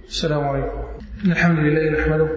السلام عليكم إن الحمد لله نحمده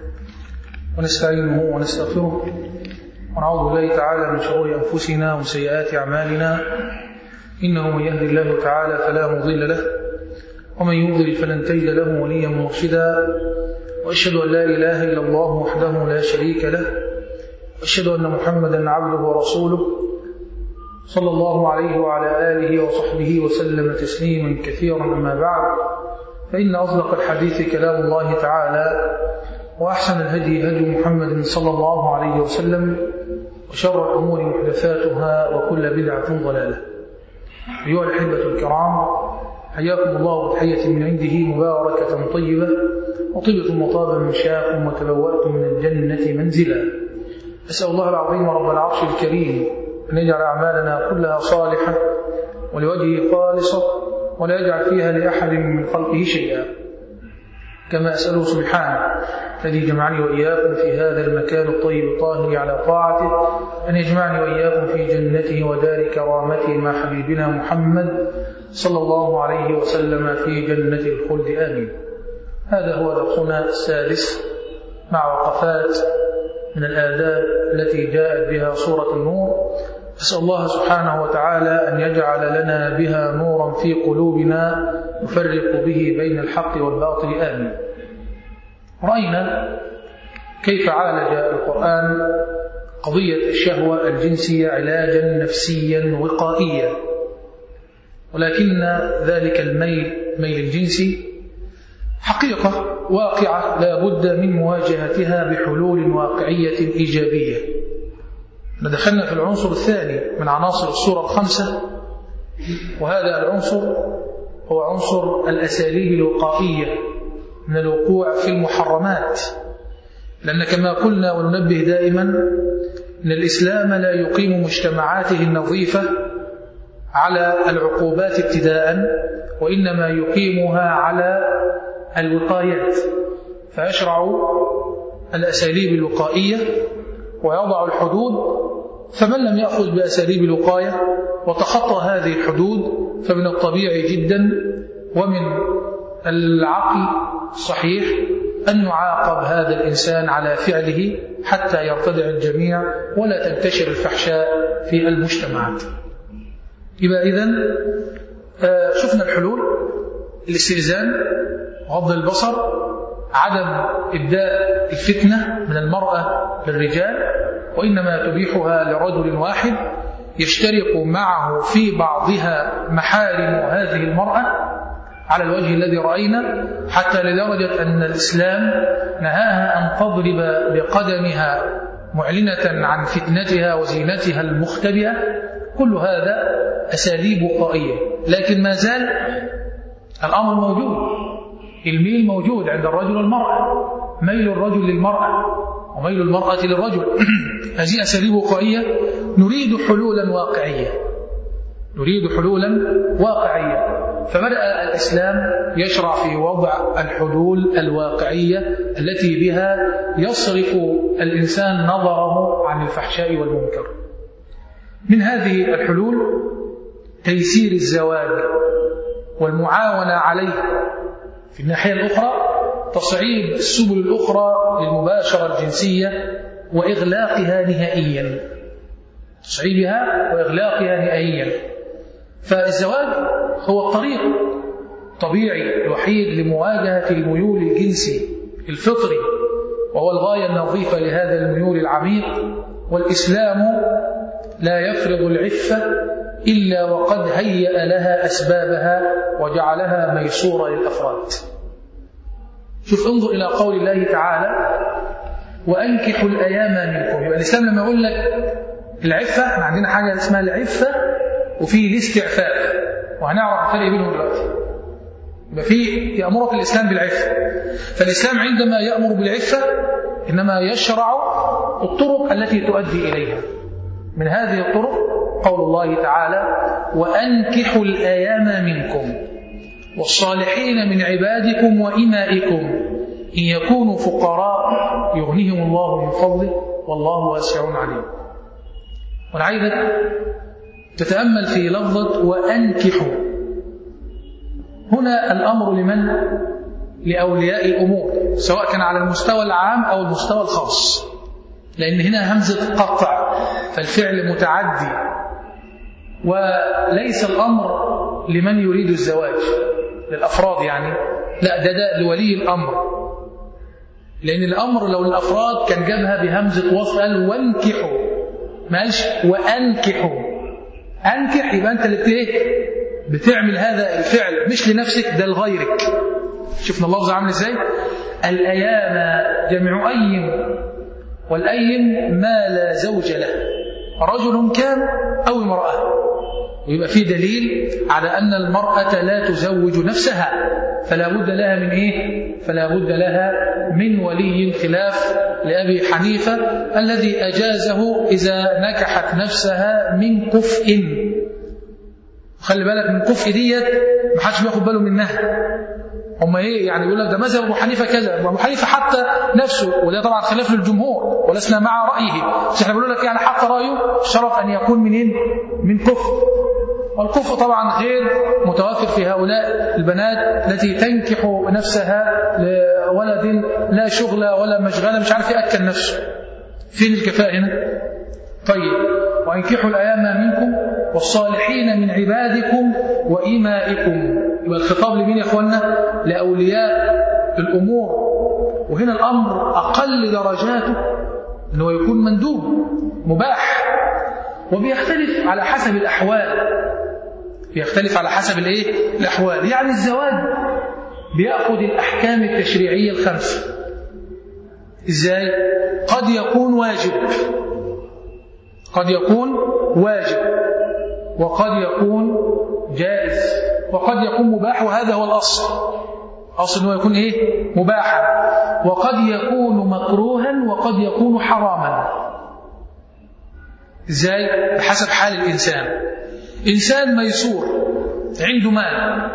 ونستعينه ونستغفره ونعوذ بالله تعالى من شرور أنفسنا وسيئات أعمالنا إنه من يهد الله تعالى فلا مضل له ومن يضلل فلن تجد له وليا مرشدا وأشهد أن لا إله إلا الله وحده لا شريك له وأشهد أن محمدا عبده ورسوله صلى الله عليه وعلى آله وصحبه وسلم تسليما كثيرا أما بعد فإن أصدق الحديث كلام الله تعالى وأحسن الهدي هدي محمد صلى الله عليه وسلم وشر الأمور محدثاتها وكل بدعة ضلالة أيها الأحبة الكرام حياكم الله بتحية من عنده مباركة طيبة وطيبة وطاب مشاكم وتبوأتم من الجنة منزلا أسأل الله العظيم رب العرش الكريم أن يجعل أعمالنا كلها صالحة ولوجهه خالصة ولا يجعل فيها لأحد من خلقه شيئا كما أسأله سبحانه الذي جمعني وإياكم في هذا المكان الطيب الطاهر على طاعته أن يجمعني وإياكم في جنته ودار كرامته مع حبيبنا محمد صلى الله عليه وسلم في جنة الخلد آمين هذا هو درسنا السادس مع وقفات من الآداب التي جاءت بها سورة النور أسأل الله سبحانه وتعالى أن يجعل لنا بها نورا في قلوبنا نفرق به بين الحق والباطل آمين رأينا كيف عالج القرآن قضية الشهوة الجنسية علاجا نفسيا وقائيا ولكن ذلك الميل ميل الجنسي حقيقة واقعة لا بد من مواجهتها بحلول واقعية إيجابية دخلنا في العنصر الثاني من عناصر السورة الخمسة وهذا العنصر هو عنصر الأساليب الوقائية من الوقوع في المحرمات لأن كما قلنا وننبه دائما أن الإسلام لا يقيم مجتمعاته النظيفة على العقوبات ابتداء وإنما يقيمها على الوقايات فيشرع الأساليب الوقائية ويضع الحدود فمن لم يأخذ بأساليب الوقاية وتخطى هذه الحدود فمن الطبيعي جدا ومن العقل الصحيح أن يعاقب هذا الإنسان على فعله حتى يرتدع الجميع ولا تنتشر الفحشاء في المجتمعات يبقى إذن شفنا الحلول الاستئذان غض البصر عدم إبداء الفتنة من المرأة للرجال وإنما تبيحها لرجل واحد يشترك معه في بعضها محارم هذه المرأة على الوجه الذي رأينا حتى لدرجة أن الإسلام نهاها أن تضرب بقدمها معلنة عن فتنتها وزينتها المختبئة كل هذا أساليب وقائية لكن ما زال الأمر موجود الميل موجود عند الرجل والمرأة ميل الرجل للمرأة وميل المرأة للرجل هذه أساليب وقائية نريد حلولا واقعية نريد حلولا واقعية فبدأ الإسلام يشرع في وضع الحلول الواقعية التي بها يصرف الإنسان نظره عن الفحشاء والمنكر من هذه الحلول تيسير الزواج والمعاونة عليه في الناحية الأخرى تصعيد السبل الأخرى للمباشرة الجنسية وإغلاقها نهائيا تصعيدها وإغلاقها نهائيا فالزواج هو الطريق الطبيعي الوحيد لمواجهة الميول الجنسي الفطري وهو الغاية النظيفة لهذا الميول العميق والإسلام لا يفرض العفة إلا وقد هيأ لها أسبابها وجعلها ميسورة للأفراد شوف انظر إلى قول الله تعالى وأنكحوا الأيام منكم يبقى الإسلام لما يقول لك العفة احنا عندنا حاجة اسمها العفة وفي الاستعفاف وهنعرف الفرق بينهم دلوقتي يبقى في يأمرك الإسلام بالعفة فالإسلام عندما يأمر بالعفة إنما يشرع الطرق التي تؤدي إليها من هذه الطرق قول الله تعالى وأنكحوا الأيام منكم والصالحين من عبادكم وإمائكم إن يكونوا فقراء يغنيهم الله من فضله والله واسع عليم وأنا عايزك تتأمل في لفظة وأنكحوا هنا الأمر لمن لأولياء الأمور سواء كان على المستوى العام أو المستوى الخاص لأن هنا همزة قطع فالفعل متعدي وليس الأمر لمن يريد الزواج للأفراد يعني لا ده ده لولي الأمر لأن الأمر لو الأفراد كان جابها بهمزة وصل قال وانكحوا ما قالش وأنكحوا أنكح يبقى أنت اللي ايه بتعمل هذا الفعل مش لنفسك ده لغيرك شفنا اللفظ عامل ازاي الأيام جمع أيم والأيم ما لا زوج له رجل كان أو امرأة ويبقى في دليل على أن المرأة لا تزوج نفسها فلا بد لها من إيه؟ فلا بد لها من ولي خلاف لأبي حنيفة الذي أجازه إذا نكحت نفسها من كفء خلي بالك من كفء ديت ما حدش بياخد باله منها هم ايه يعني يقول لك ده مذهب ابو حنيفه كذا ابو حنيفه حتى نفسه وده طبعا خلاف للجمهور ولسنا مع رايه بس احنا بنقول لك يعني حتى رايه شرف ان يكون منين من كفر والكفر طبعا غير متوافر في هؤلاء البنات التي تنكح نفسها لولد لا شغل ولا مشغله مش عارف ياكل نفسه فين الكفاءه هنا طيب وانكحوا الايام منكم والصالحين من عبادكم وإمائكم يبقى الخطاب لمين يا اخوانا لاولياء الامور وهنا الامر اقل درجاته انه يكون مندوب مباح وبيختلف على حسب الاحوال بيختلف على حسب الايه الاحوال يعني الزواج بياخذ الاحكام التشريعيه الخمسه ازاي قد يكون واجب قد يكون واجب وقد يكون جائز وقد يكون مباح وهذا هو الأصل أصل أنه يكون إيه مباحا وقد يكون مكروها وقد يكون حراما إزاي بحسب حال الإنسان إنسان ميسور عنده مال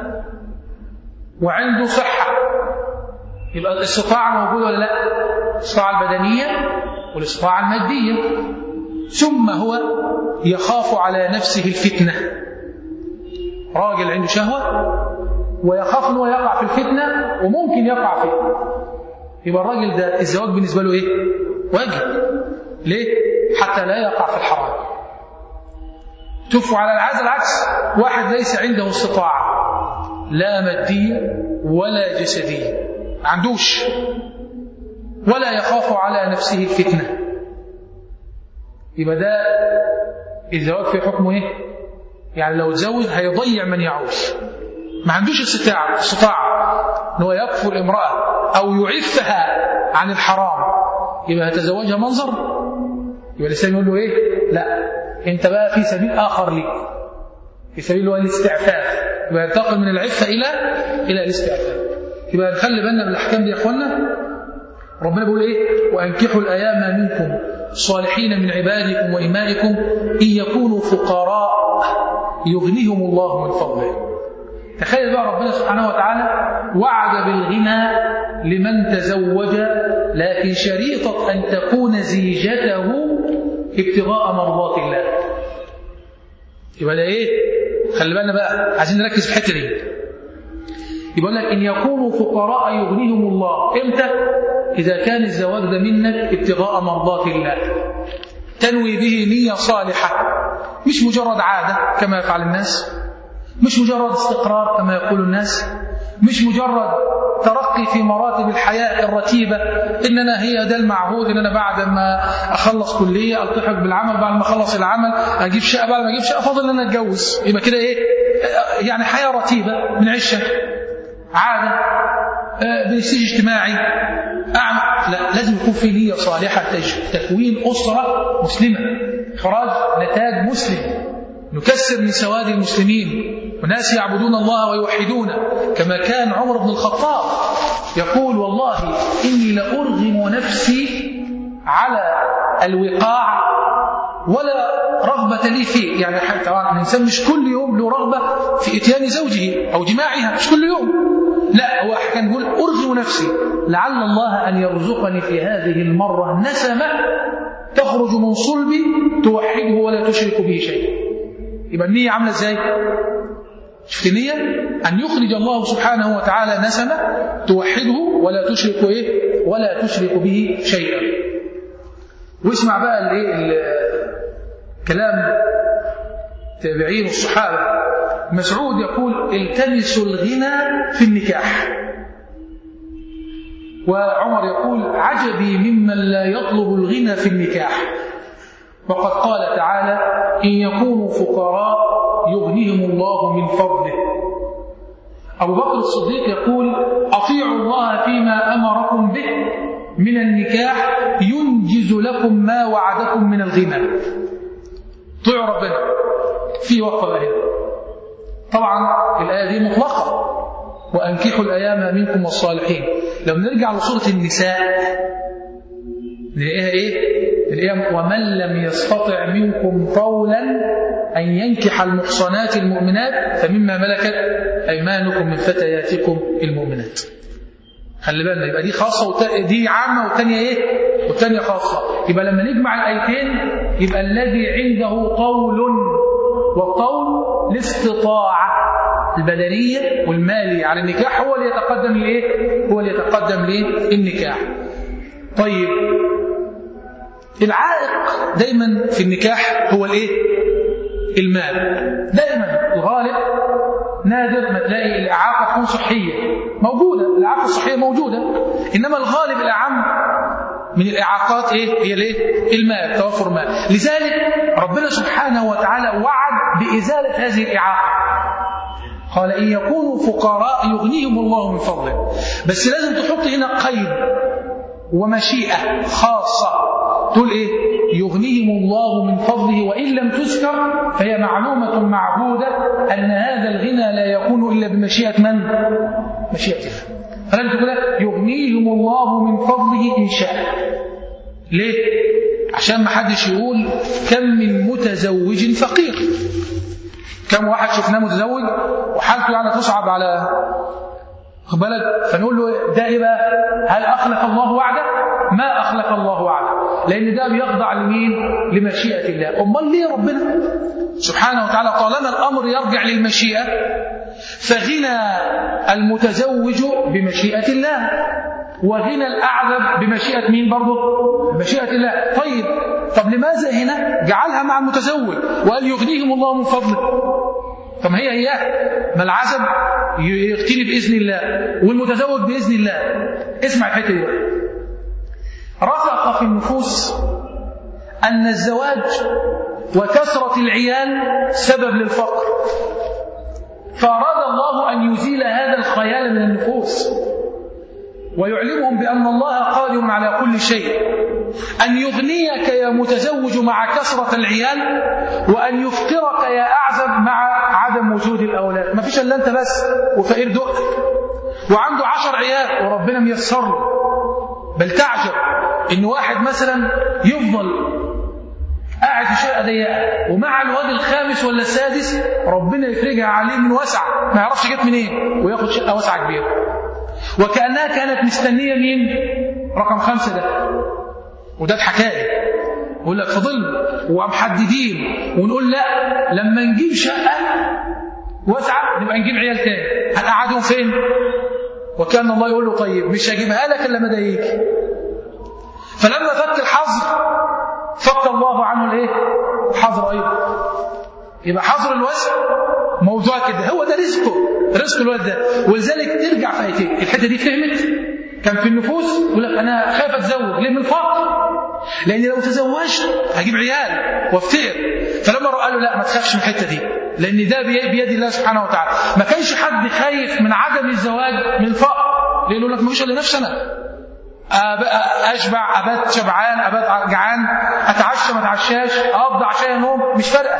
وعنده صحة يبقى الاستطاعة موجودة ولا لا الاستطاعة البدنية والاستطاعة المادية ثم هو يخاف على نفسه الفتنة راجل عنده شهوة ويخاف أنه يقع في الفتنة وممكن يقع فيه يبقى الراجل ده الزواج بالنسبة له إيه؟ واجب ليه؟ حتى لا يقع في الحرام تفوا على العكس العكس واحد ليس عنده استطاعة لا مادية ولا جسدية ما عندوش ولا يخاف على نفسه الفتنه يبقى ده الزواج في حكمه ايه يعني لو تزوج هيضيع من يعوش ما عندوش استطاعة استطاعة ان هو يكفر امرأة او يعفها عن الحرام يبقى هتزوجها منظر يبقى الإسلام يقول له ايه لا انت بقى في سبيل اخر ليك في سبيل هو الاستعفاف يبقى ينتقل من العفة الى الى الاستعفاف يبقى نخلي بالنا من الاحكام دي يا اخوانا ربنا بيقول ايه وانكحوا الايام منكم الصالحين من عبادكم وإمائكم إن يكونوا فقراء يغنيهم الله من فضله تخيل بقى ربنا سبحانه وتعالى وعد بالغنى لمن تزوج لكن شريطة أن تكون زيجته ابتغاء مرضات الله يبقى ده ايه خلي بالنا بقى عايزين نركز في الحته دي يقول لك ان يكونوا فقراء يغنيهم الله امتى اذا كان الزواج ده منك ابتغاء مرضات الله تنوي به نيه صالحه مش مجرد عاده كما يفعل الناس مش مجرد استقرار كما يقول الناس مش مجرد ترقي في مراتب الحياة الرتيبة إن أنا هي ده المعهود إن أنا بعد ما أخلص كلية ألتحق بالعمل بعد ما أخلص العمل أجيب شقة بعد ما أجيب شقة فاضل إن أنا أتجوز يبقى كده إيه يعني حياة رتيبة بنعيشها عادة برستيج اجتماعي أعمى لا لازم يكون في نية صالحة تكوين أسرة مسلمة إخراج نتاج مسلم نكسر من سواد المسلمين وناس يعبدون الله ويوحدونه كما كان عمر بن الخطاب يقول والله إني لأرغم نفسي على الوقاع ولا رغبة لي فيه يعني حتى طبعا الإنسان مش كل يوم له رغبة في إتيان زوجه أو جماعها مش كل يوم لا هو كان يقول أرغم نفسي لعل الله أن يرزقني في هذه المرة نسمة تخرج من صلبي توحده ولا تشرك به شيء يبقى النية عاملة ازاي شفت نية أن يخرج الله سبحانه وتعالى نسمة توحده ولا تشرك إيه ولا تشرك به شيئا واسمع بقى الايه كلام تابعين الصحابة مسعود يقول التمسوا الغنى في النكاح وعمر يقول عجبي ممن لا يطلب الغنى في النكاح وقد قال تعالى إن يكونوا فقراء يغنيهم الله من فضله أبو بكر الصديق يقول أطيعوا الله فيما أمركم به من النكاح ينجز لكم ما وعدكم من الغنى طيعوا ربنا في وقفة هنا طبعا الآية دي مطلقة وأنكحوا الأيام منكم والصالحين لو نرجع لسورة النساء نلاقيها إيه؟ نلاقيها ومن لم يستطع منكم طولا أن ينكح المحصنات المؤمنات فمما ملكت أيمانكم من فتياتكم المؤمنات خلي بالنا يبقى دي خاصة وت... دي عامة والثانية إيه؟ والثانية خاصة يبقى لما نجمع الآيتين يبقى الذي عنده طول والطول الاستطاعة البدنية والمالية على النكاح هو اللي يتقدم لإيه؟ هو اللي يتقدم للنكاح. طيب العائق دايما في النكاح هو الإيه؟ المال. دايما الغالب نادر ما تلاقي الإعاقة تكون صحية موجودة الإعاقة الصحية موجودة إنما الغالب الأعم من الإعاقات إيه؟ هي الإيه؟ المال توفر مال لذلك ربنا سبحانه وتعالى وعد بإزالة هذه الإعاقة قال إن يكونوا فقراء يغنيهم الله من فضله بس لازم تحط هنا قيد ومشيئة خاصة تقول إيه يغنيهم الله من فضله وإن لم تذكر فهي معلومة معهودة أن هذا الغنى لا يكون إلا بمشيئة من؟ مشيئة الله فلازم تقول يغنيهم الله من فضله إن شاء ليه؟ عشان ما حدش يقول كم من متزوج فقير كم واحد شفناه متزوج وحالته يعني تصعب على بلد فنقول له ده ايه بقى؟ هل اخلف الله وعده؟ ما اخلف الله وعده لان ده بيخضع لمين؟ لمشيئه الله امال ليه ربنا سبحانه وتعالى طالما الامر يرجع للمشيئه فغنى المتزوج بمشيئه الله وغنى الاعذب بمشيئه مين برضه؟ بمشيئه الله طيب طب لماذا هنا جعلها مع المتزوج وقال يغنيهم الله من فضله طب هي هي ما العزب يغتني باذن الله والمتزوج باذن الله اسمع الحته دي رسخ في النفوس ان الزواج وكثره العيال سبب للفقر فاراد الله ان يزيل هذا الخيال من النفوس ويعلمهم بان الله قادر على كل شيء أن يغنيك يا متزوج مع كثرة العيال وأن يفقرك يا أعزب مع عدم وجود الأولاد ما فيش إلا أنت بس وفقير دق وعنده عشر عيال وربنا ميسر له بل تعجب إن واحد مثلا يفضل قاعد في شقة ضيقة ومع الواد الخامس ولا السادس ربنا يفرجها عليه من وسع ما يعرفش جت منين وياخد شقة واسعة كبيرة وكأنها كانت مستنية مين رقم خمسة ده وده الحكاية يقول لك فضلنا ومحددين ونقول لا لما نجيب شقة واسعة نبقى نجيب عيال تاني هنقعدهم فين وكان الله يقول له طيب مش هجيبها لك الا لما اضايقك فلما فك الحظر فك الله عنه الايه حظر ايضا يبقى حظر الوسع موضوع كده هو ده رزقه رزق الولد ده ولذلك ترجع في ايتين الحته دي فهمت كان في النفوس يقول لك انا خايف اتزوج ليه من الفقر لان لو تزوجت هجيب عيال وافتقر فلما قال له لا ما تخافش من الحته دي لان ده بيد الله سبحانه وتعالى ما كانش حد خايف من عدم الزواج من الفقر ليه يقول لك ما فيش الا نفسي انا اشبع ابات شبعان ابات جعان اتعشى ما اتعشاش اقضي عشان نوم مش فارقه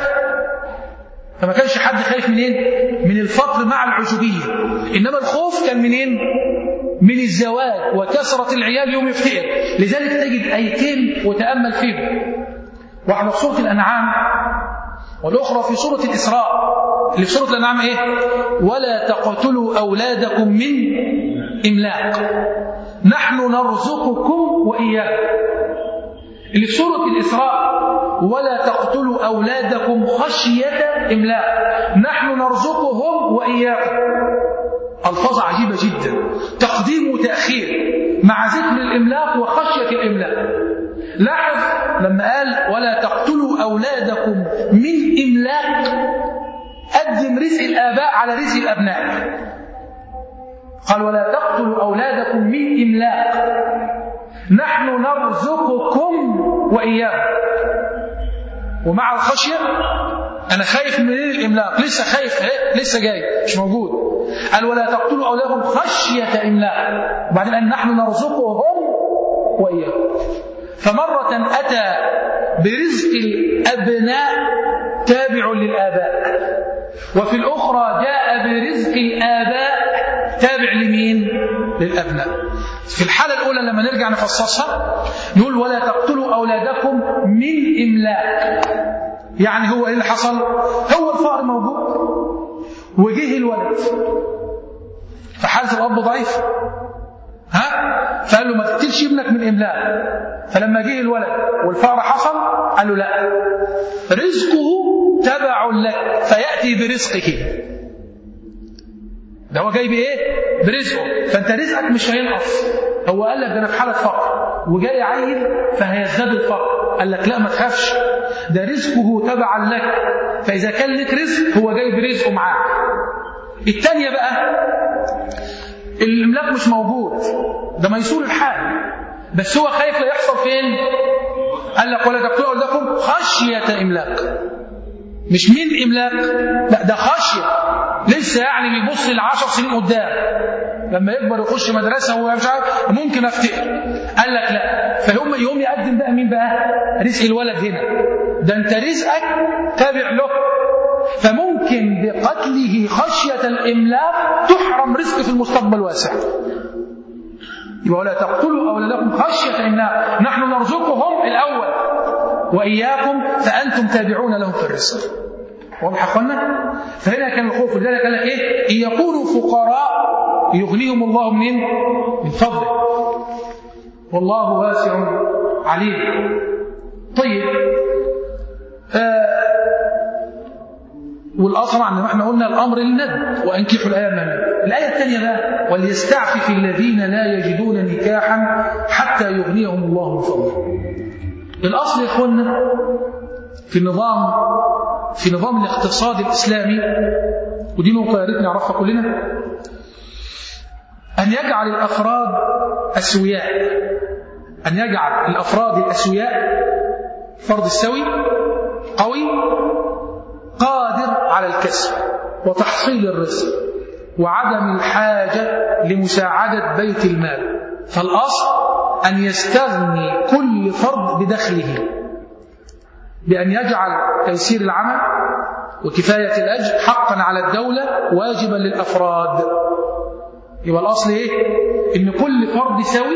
فما كانش حد خايف منين من الفقر مع العزوبيه انما الخوف كان منين من الزواج وكثرة العيال يوم يفتقر لذلك تجد آيتين وتأمل فيهم واحدة في سورة الأنعام والأخرى في سورة الإسراء اللي في سورة الأنعام إيه ولا تقتلوا أولادكم من إملاق نحن نرزقكم وإياكم اللي في سورة الإسراء ولا تقتلوا أولادكم خشية إملاق نحن نرزقهم وإياكم ألفاظ عجيبة جدا تقديم وتأخير مع ذكر الإملاق وخشية الإملاق لاحظ لما قال ولا تقتلوا أولادكم من إملاق قدم رزق الآباء على رزق الأبناء قال ولا تقتلوا أولادكم من إملاق نحن نرزقكم وإياكم ومع الخشية أنا خايف من الإملاق لسه خايف إيه؟ لسه جاي مش موجود قال ولا تقتلوا أولادكم خشية إملاق وبعدين قال نحن نرزقهم وإياكم فمرة أتى برزق الأبناء تابع للآباء وفي الأخرى جاء برزق الآباء تابع لمين؟ للأبناء في الحالة الأولى لما نرجع نفصصها نقول ولا تقتلوا أولادكم من إملاق يعني هو إيه اللي حصل؟ هو الفقر موجود وجه الولد فحالة الأب ضعيف ها؟ فقال له ما تقتلش ابنك من إملاق فلما جه الولد والفقر حصل قال له لا رزقه تبع لك فيأتي برزقه ده هو جاي بايه؟ برزقه فانت رزقك مش هينقص هو قال لك ده انا في حاله فقر وجاي عيل فهيزداد الفقر قال لك لا ما تخافش ده رزقه تبعا لك فاذا كان لك رزق هو جاي برزقه معاك الثانيه بقى الاملاك مش موجود ده ميسور الحال بس هو خايف لا يحصل فين قال لك ولا تقتلوا لكم خشيه املاك مش من املاك لا ده خشيه لسه يعني بيبص لعشر سنين قدام لما يكبر يخش مدرسه ومش عارف ممكن افتقر قال لك لا فيوم يوم يقدم بقى مين بقى رزق الولد هنا ده انت رزقك تابع له فممكن بقتله خشية الإملاق تحرم رزق في المستقبل واسع يبقى ولا تقتلوا أولادكم خشية إملاق نحن نرزقهم الأول وإياكم فأنتم تابعون لهم في الرزق واضح اخوانا فهنا كان الخوف لذلك قال لك ايه ان يكونوا فقراء يغنيهم الله من من فضله والله واسع عليم طيب آه والاصل طبعا احنا قلنا الامر للندب وانكحوا الايام الايه الثانيه بقى وليستعفف الذين لا يجدون نكاحا حتى يغنيهم الله من فضله الاصل يا اخوانا في النظام في نظام الاقتصاد الإسلامي ودي نقطة يا ريت نعرفها كلنا أن يجعل الأفراد أسوياء أن يجعل الأفراد الأسوياء فرد السوي قوي قادر على الكسب وتحصيل الرزق وعدم الحاجة لمساعدة بيت المال فالأصل أن يستغني كل فرد بدخله بأن يجعل تيسير العمل وكفاية الأجر حقا على الدولة واجبا للأفراد يبقى الأصل إيه؟ إن كل فرد سوي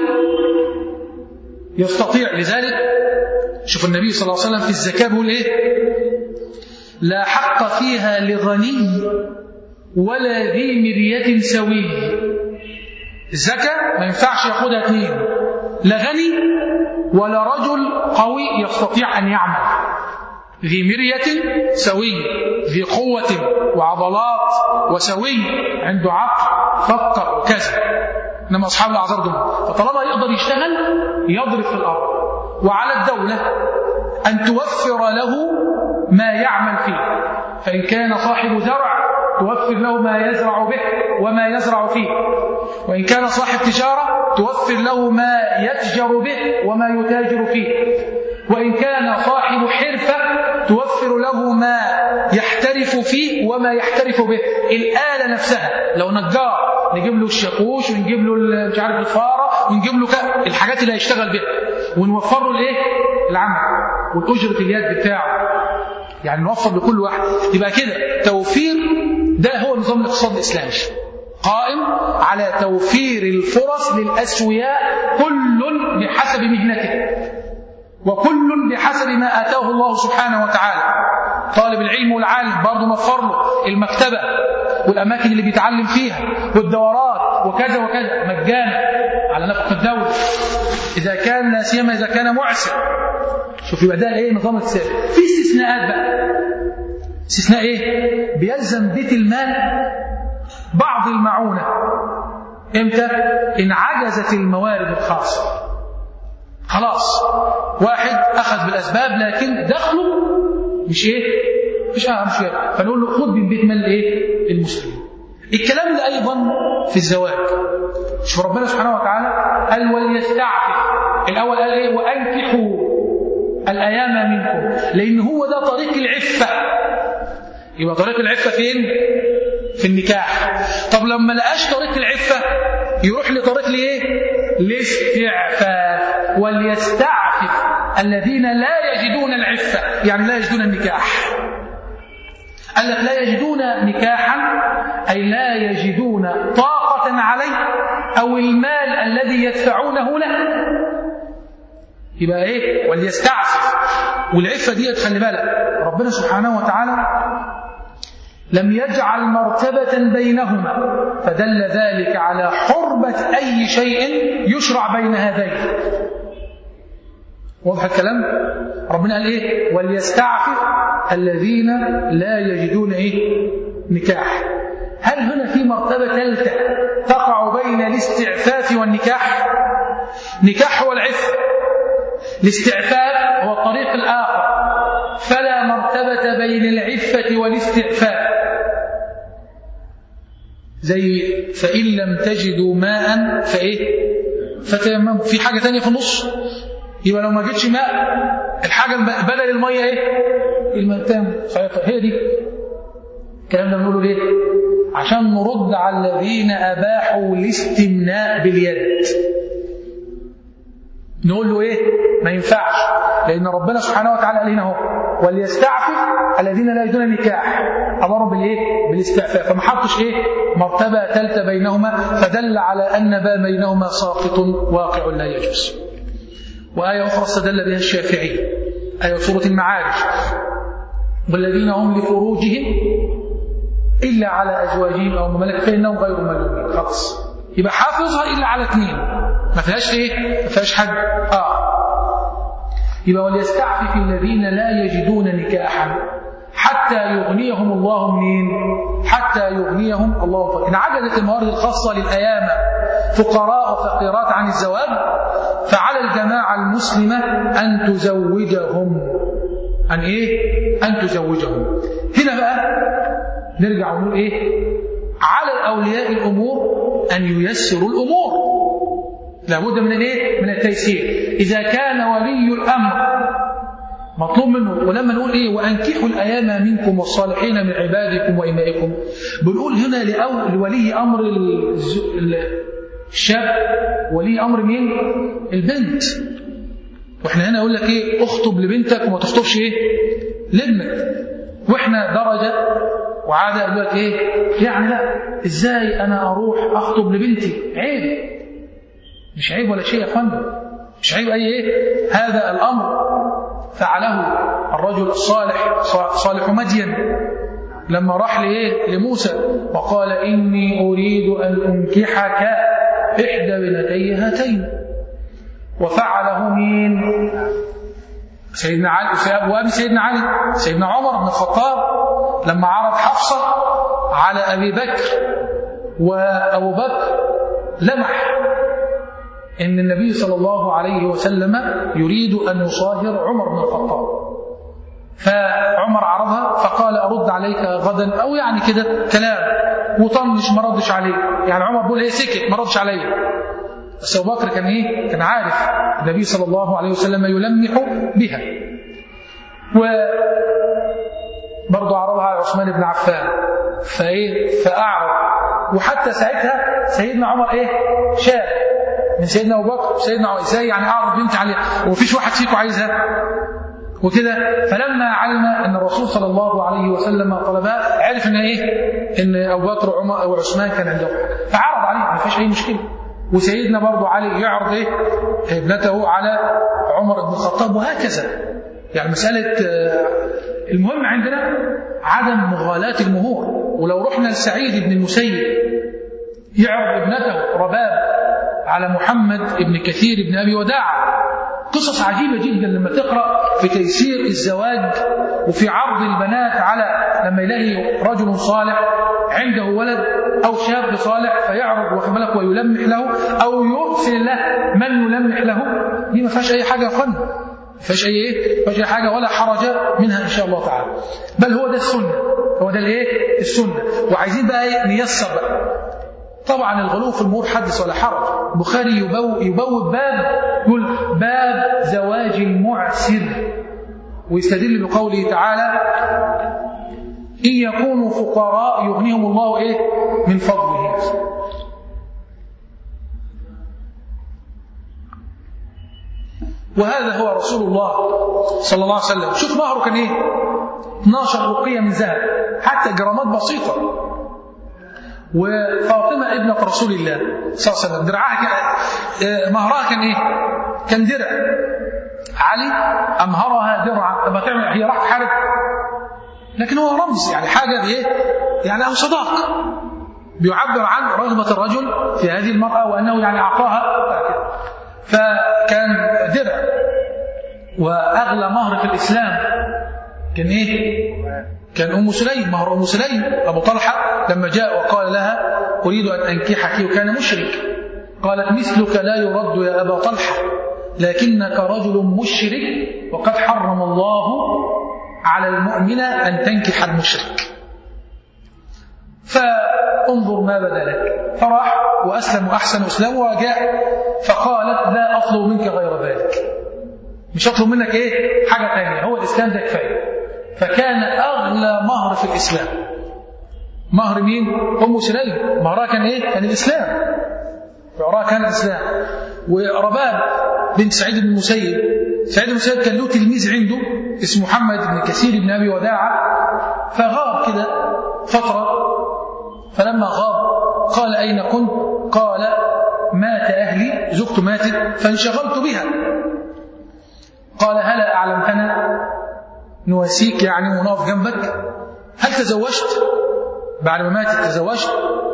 يستطيع لذلك شوف النبي صلى الله عليه وسلم في الزكاة بيقول إيه؟ لا حق فيها لغني ولا ذي مرية سوي الزكاة ما ينفعش ياخدها اثنين لا غني ولا رجل قوي يستطيع أن يعمل ذي مرية سوي ذي قوة وعضلات وسوي عنده عقل فكر وكذا إنما أصحاب الأعذار دول فطالما يقدر يشتغل يضرب في الأرض وعلى الدولة أن توفر له ما يعمل فيه فإن كان صاحب زرع توفر له ما يزرع به وما يزرع فيه وإن كان صاحب تجارة توفر له ما يتجر به وما يتاجر فيه وإن كان صاحب حرفة توفر له ما يحترف فيه وما يحترف به الآلة نفسها لو نجار نجيب له الشاكوش ونجيب له مش عارف الفارة ونجيب له الحاجات اللي هيشتغل بها ونوفر له الايه العمل والأجرة اليد بتاعه يعني نوفر لكل واحد يبقى كده توفير ده هو نظام الاقتصاد الإسلامي قائم على توفير الفرص للأسوياء كل بحسب مهنته وكل بحسب ما آتاه الله سبحانه وتعالى طالب العلم والعالم برضه نوفر له المكتبة والأماكن اللي بيتعلم فيها والدورات وكذا وكذا مجانا على نفقة الدولة إذا كان لا سيما إذا كان معسر شوف يبقى ده إيه نظام اقتصادي في استثناءات بقى استثناء إيه بيلزم بيت المال بعض المعونة إمتى إن عجزت الموارد الخاصة خلاص واحد أخذ بالأسباب لكن دخله مش إيه مش أهم شيء فنقول له خذ من بيت مال إيه المسلمين الكلام ده أيضا في الزواج شوف ربنا سبحانه وتعالى قال وليستعفف الأول قال إيه وأنكحوا الأيام منكم لأن هو ده طريق العفة يبقى طريق العفة فين؟ في النكاح طب لما لقاش طريق العفة يروح لطريق لإيه؟ الاستعفاف وليستعفف الذين لا يجدون العفة يعني لا يجدون النكاح قال لك لا يجدون نكاحا أي لا يجدون طاقة عليه أو المال الذي يدفعونه له يبقى ايه وليستعفف والعفه ديت خلي بالك ربنا سبحانه وتعالى لم يجعل مرتبة بينهما فدل ذلك على حرمة أي شيء يشرع بين هذين واضح الكلام ربنا قال ايه وليستعفف الذين لا يجدون ايه نكاح هل هنا في مرتبة ثالثة تقع بين الاستعفاف والنكاح نكاح هو العفة الاستعفاف هو الطريق الآخر فلا مرتبة بين العفة والاستعفاف زي فإن لم تجدوا ماء فإيه فتيمموا في حاجة تانية في النص يبقى لو ما جتش ماء الحاجة بدل المية ايه الماء تام هي دي الكلام ده بنقوله ليه عشان نرد على الذين أباحوا الاستمناء باليد نقول له ايه ما ينفعش لان ربنا سبحانه وتعالى قال هنا اهو وليستعفف الذين لا يجدون نكاح امرهم بالايه بالاستعفاف فما حطش ايه مرتبه ثالثه بينهما فدل على ان ما بينهما ساقط واقع لا يجوز وايه اخرى استدل بها الشافعي ايه سوره المعارج والذين هم لفروجهم الا على ازواجهم او ملك فانهم غير ملومين خلاص يبقى حافظها الا على اثنين ما فيهاش ايه ما فيهاش حد اه يبقى وليستعفف الذين لا يجدون نكاحا حتى يغنيهم الله منين حتى يغنيهم الله فضل. إن عجزت الموارد الخاصة للأيام فقراء وفقيرات عن الزواج فعلى الجماعة المسلمة أن تزوجهم أن إيه؟ أن تزوجهم هنا بقى نرجع ونقول إيه؟ على أولياء الأمور أن ييسروا الأمور لابد من الايه؟ من التيسير. إذا كان ولي الأمر مطلوب منه ولما نقول ايه وانكحوا الايام منكم والصالحين من عبادكم وامائكم بنقول هنا لأول لولي امر الشاب ولي امر مين؟ البنت واحنا هنا اقول لك ايه اخطب لبنتك وما تخطبش ايه؟ لابنك واحنا درجه وعاده يقول لك ايه؟ يعني لا ازاي انا اروح اخطب لبنتي؟ عيب مش عيب ولا شيء يا فندم مش عيب اي ايه هذا الامر فعله الرجل الصالح صالح مدين لما راح لايه لموسى وقال اني اريد ان انكحك احدى بنتي هاتين وفعله مين سيدنا علي وابي سيدنا علي سيدنا عمر بن الخطاب لما عرض حفصه على ابي بكر وابو بكر لمح ان النبي صلى الله عليه وسلم يريد ان يصاهر عمر بن الخطاب فعمر عرضها فقال ارد عليك غدا او يعني كده كلام وطنش ما ردش عليه يعني عمر بيقول ايه سكت ما ردش عليه بس ابو بكر كان ايه كان عارف النبي صلى الله عليه وسلم يلمح بها و برضه عرضها على عثمان بن عفان فايه فاعرض وحتى ساعتها سيدنا عمر ايه شاف من سيدنا ابو بكر سيدنا ازاي يعني اعرض بنتي عليه ومفيش واحد فيكم عايزها وكده فلما علم ان الرسول صلى الله عليه وسلم طلبها عرف ان ايه ان ابو بكر وعمر وعثمان كان عندهم فعرض عليه ما فيش اي مشكله وسيدنا برضه علي يعرض ايه ابنته على عمر بن الخطاب وهكذا يعني مساله المهم عندنا عدم مغالاة المهور ولو رحنا لسعيد بن المسيب يعرض ابنته رباب على محمد بن كثير بن أبي وداع قصص عجيبة جدا لما تقرأ في تيسير الزواج وفي عرض البنات على لما يلاقي رجل صالح عنده ولد أو شاب صالح فيعرض واخد بالك ويلمح له أو يرسل له من يلمح له دي ما فيهاش أي حاجة فن ما فيهاش أي إيه؟ ما فيهاش أي حاجة ولا حرج منها إن شاء الله تعالى بل هو ده السنة هو ده الإيه؟ السنة وعايزين بقى إيه؟ نيسر بقى طبعا الغلو في الامور حدث ولا حرج البخاري يبو يبوب باب يقول باب زواج المعسر ويستدل بقوله تعالى إن يكونوا فقراء يغنيهم الله إيه من فضله وهذا هو رسول الله صلى الله عليه وسلم شوف مهره كان ايه 12 رقية من ذهب حتى جرامات بسيطة وفاطمة ابنة رسول الله صلى الله عليه وسلم درعها كان مهرها كان ايه كان درع علي أمهرها درعا طب تعمل هي راح تحارب لكن هو رمز يعني حاجة بايه يعني له صداق بيعبر عن رغبة الرجل في هذه المرأة وأنه يعني أعطاها فكان درع وأغلى مهر في الإسلام كان إيه؟ كان أم سليم مهر أم سليم أبو طلحة لما جاء وقال لها أريد أن أنكحك وكان مشرك قالت مثلك لا يرد يا أبا طلحة لكنك رجل مشرك وقد حرم الله على المؤمنة أن تنكح المشرك فانظر ما بدا لك فراح وأسلم وأحسن إسلام وجاء فقالت لا أطلب منك غير ذلك مش أطلب منك إيه حاجة ثانية هو الإسلام ده كفاية فكان أغلى مهر في الإسلام مهر مين؟ أم سليم مهرها كان إيه؟ كان الإسلام مهرها كان الإسلام ورباب بنت سعيد بن المسيب سعيد بن المسيب كان له تلميذ عنده اسمه محمد بن كثير بن أبي وداعة فغاب كده فترة فلما غاب قال أين كنت قال مات أهلي زوجته ماتت فانشغلت بها قال هلا أعلمتنا نواسيك يعني ونقف جنبك هل تزوجت بعد ما ماتت تزوجت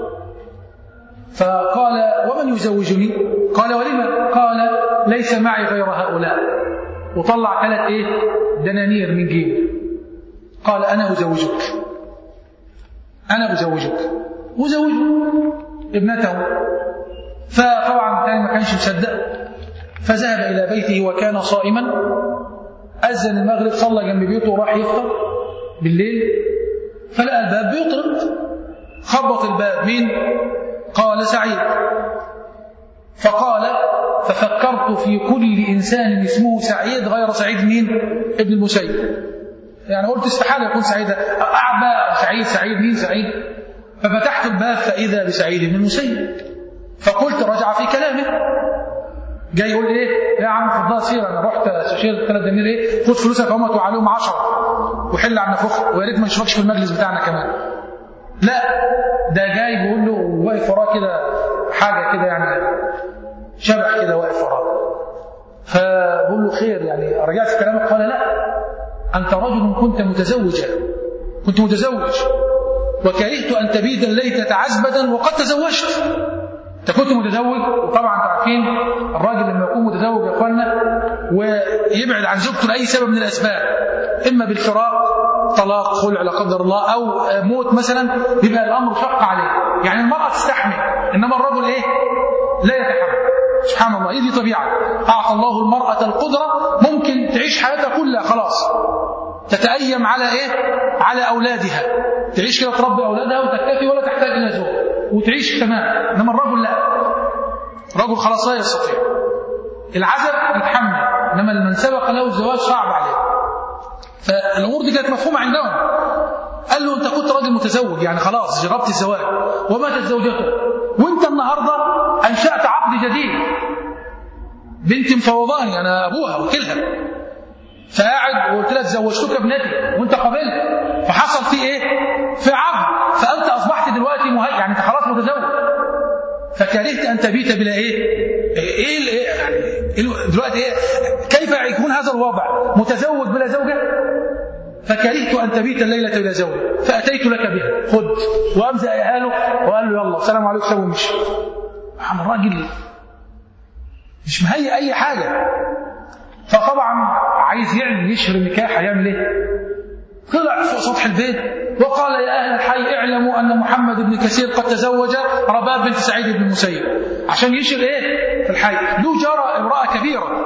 فقال ومن يزوجني قال ولما قال ليس معي غير هؤلاء وطلع ثلاث ايه دنانير من جيبه قال انا ازوجك انا ازوجك وزوجه ابنته فطبعا الثاني ما كانش مصدق فذهب الى بيته وكان صائما اذن المغرب صلى جنب بيته وراح يفطر بالليل فلقى الباب بيطرق خبط الباب مين قال سعيد فقال ففكرت في كل إنسان اسمه سعيد غير سعيد مين ابن المسيب يعني قلت استحالة يكون سعيد أعبى سعيد سعيد مين سعيد ففتحت الباب فإذا بسعيد بن المسيب فقلت رجع في كلامه جاي يقول ايه يا عم فضل سير انا رحت استشير ثلاث دنانير ايه خد فلوسك اهمت وعليهم 10 وحل عن نفخ ويا ريت ما نشوفكش في المجلس بتاعنا كمان لا ده جاي بيقول له واقف وراه كده حاجه كده يعني شبح كده واقف وراه فبقول له خير يعني رجعت في كلامك قال لا انت رجل كنت متزوجا كنت متزوج وكرهت ان تبيد الليله عزبه وقد تزوجت انت كنت متزوج وطبعا انتوا عارفين الراجل لما يكون متزوج يا اخوانا ويبعد عن زوجته لاي سبب من الاسباب اما بالفراق طلاق خلع لا قدر الله او موت مثلا يبقى الامر شق عليه يعني المراه تستحمل انما الرجل ايه لا يتحمل سبحان الله دي طبيعه اعطى الله المراه القدره ممكن تعيش حياتها كلها خلاص تتأيم على ايه على اولادها تعيش كده تربي اولادها وتكتفي ولا تحتاج الى زوج وتعيش تمام انما الرجل لا الرجل خلاص لا يستطيع العزب يتحمل انما من سبق له الزواج صعب عليه فالامور دي كانت مفهومه عندهم قال له انت كنت راجل متزوج يعني خلاص جربت الزواج وماتت زوجته وانت النهارده انشات عقد جديد بنتي مفوضاني انا ابوها وكلها فقاعد وقلت لها زوجتك ابنتي وانت قبلت فحصل في ايه؟ في عقد فانت اصبحت دلوقتي مهيئ يعني انت خلاص متزوج فكرهت ان تبيت بلا ايه؟ ايه, إيه يعني دلوقتي ايه؟ كيف يكون هذا الوضع؟ متزوج بلا زوجه؟ فكرهت ان تبيت الليله بلا زوجه فاتيت لك بها خذ وامزق له وقال له يلا السلام عليكم سوي ومشي الراجل مش مهيئ أي حاجة فطبعا عايز يعمل يشهر النكاح هيعمل ايه؟ طلع فوق سطح البيت وقال يا أهل الحي اعلموا أن محمد بن كثير قد تزوج رباب بنت سعيد بن المسيب عشان يشهر ايه؟ في الحي له جرى امرأة كبيرة